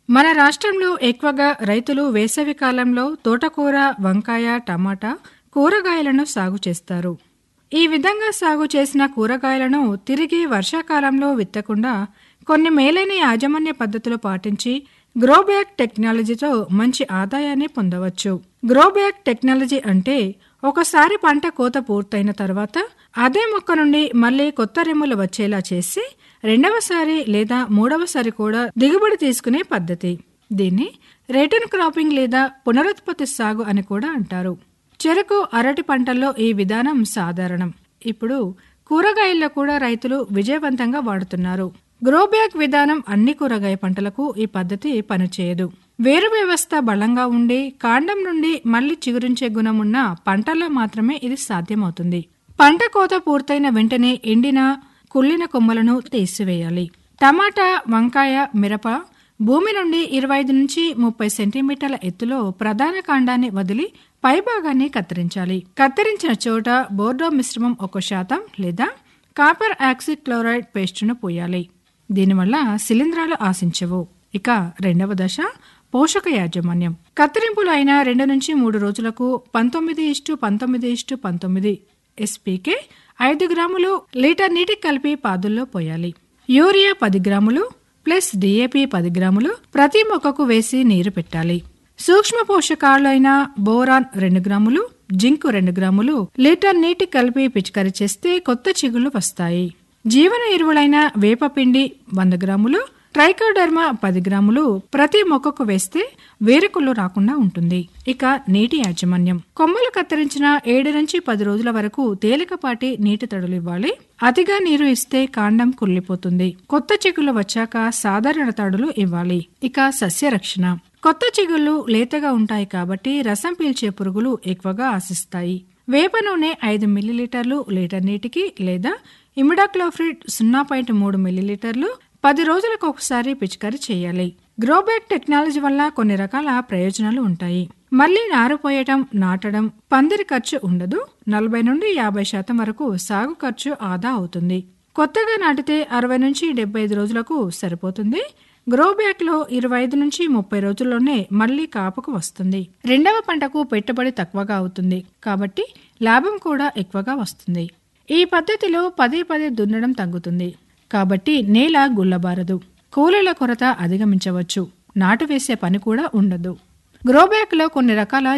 మన రాష్ట్రంలో ఎక్కువగా రైతులు వేసవి కాలంలో తోటకూర వంకాయ టమాటా కూరగాయలను సాగు చేస్తారు ఈ విధంగా సాగు చేసిన కూరగాయలను తిరిగి వర్షాకాలంలో విత్తకుండా కొన్ని మేలైన యాజమాన్య పద్ధతులు పాటించి గ్రోబ్యాక్ టెక్నాలజీతో మంచి ఆదాయాన్ని పొందవచ్చు గ్రోబ్యాక్ టెక్నాలజీ అంటే ఒకసారి పంట కోత పూర్తయిన తర్వాత అదే మొక్క నుండి మళ్ళీ కొత్త రెమ్ములు వచ్చేలా చేసి రెండవసారి లేదా మూడవసారి కూడా దిగుబడి తీసుకునే పద్ధతి దీన్ని రిటర్న్ క్రాపింగ్ లేదా పునరుత్పత్తి సాగు అని కూడా అంటారు చెరకు అరటి పంటల్లో ఈ విధానం సాధారణం ఇప్పుడు కూరగాయల్లో కూడా రైతులు విజయవంతంగా వాడుతున్నారు గ్రోబ్యాక్ విధానం అన్ని కూరగాయ పంటలకు ఈ పద్ధతి పనిచేయదు వేరు వ్యవస్థ బలంగా ఉండి కాండం నుండి మళ్లీ చిగురించే గుణం ఉన్న పంటల్లో మాత్రమే ఇది సాధ్యమవుతుంది పంట కోత పూర్తయిన వెంటనే ఎండిన కుళ్ళిన కొమ్మలను తీసివేయాలి టమాటా వంకాయ మిరప భూమి నుండి ఇరవై ఐదు నుంచి ముప్పై సెంటీమీటర్ల ఎత్తులో ప్రధాన కాండాన్ని వదిలి పైభాగాన్ని కత్తిరించాలి కత్తిరించిన చోట బోర్డో మిశ్రమం ఒక శాతం లేదా కాపర్ ఆక్సిక్లోరైడ్ పేస్టును పోయాలి దీనివల్ల శిలీంధ్రాలు ఆశించవు ఇక రెండవ దశ పోషక యాజమాన్యం కత్తిరింపులు అయిన రెండు నుంచి మూడు రోజులకు పంతొమ్మిది ఇష్టు పంతొమ్మిది ఇష్టు పంతొమ్మిది ఎస్పీకే ఐదు గ్రాములు లీటర్ నీటికి కలిపి పాదుల్లో పోయాలి యూరియా పది గ్రాములు ప్లస్ డిఏపి పది గ్రాములు ప్రతి మొక్కకు వేసి నీరు పెట్టాలి సూక్ష్మ పోషకాలైన బోరాన్ రెండు గ్రాములు జింకు రెండు గ్రాములు లీటర్ నీటి కలిపి పిచికారీ చేస్తే కొత్త చిగుళ్లు వస్తాయి జీవన ఎరువులైన వేపపిండి వంద గ్రాములు ట్రైకోడర్మా పది గ్రాములు ప్రతి మొక్కకు వేస్తే వేరుకుళ్ళు రాకుండా ఉంటుంది ఇక నీటి యాజమాన్యం కొమ్మలు కత్తిరించిన ఏడు నుంచి పది రోజుల వరకు తేలికపాటి నీటి తడులు ఇవ్వాలి అతిగా నీరు ఇస్తే కాండం కుళ్ళిపోతుంది కొత్త చిగుళ్ళు వచ్చాక సాధారణ తడులు ఇవ్వాలి ఇక సస్య రక్షణ కొత్త చిగుళ్ళు లేతగా ఉంటాయి కాబట్టి రసం పీల్చే పురుగులు ఎక్కువగా ఆశిస్తాయి వేప నూనె ఐదు మిల్లీలీటర్లు లీటర్ నీటికి లేదా ఇమిడాక్లోఫ్రిడ్ సున్నా పాయింట్ మూడు మిల్లీలీటర్లు పది రోజులకు ఒకసారి పిచికారీ చేయాలి గ్రోబ్యాక్ టెక్నాలజీ వల్ల కొన్ని రకాల ప్రయోజనాలు ఉంటాయి మళ్లీ నారు పోయటం నాటడం పందిరి ఖర్చు ఉండదు నలభై నుండి యాభై శాతం వరకు సాగు ఖర్చు ఆదా అవుతుంది కొత్తగా నాటితే అరవై నుంచి డెబ్బై ఐదు రోజులకు సరిపోతుంది గ్రోబ్యాక్ లో ఇరవై ఐదు నుంచి ముప్పై రోజుల్లోనే మళ్లీ కాపుకు వస్తుంది రెండవ పంటకు పెట్టుబడి తక్కువగా అవుతుంది కాబట్టి లాభం కూడా ఎక్కువగా వస్తుంది ఈ పద్ధతిలో పదే పదే దున్నడం తగ్గుతుంది కాబట్టి నేల గుల్లబారదు కూలీల కొరత అధిగమించవచ్చు నాటు వేసే పని కూడా ఉండదు గ్రోబ్యాక్ లో కొన్ని రకాల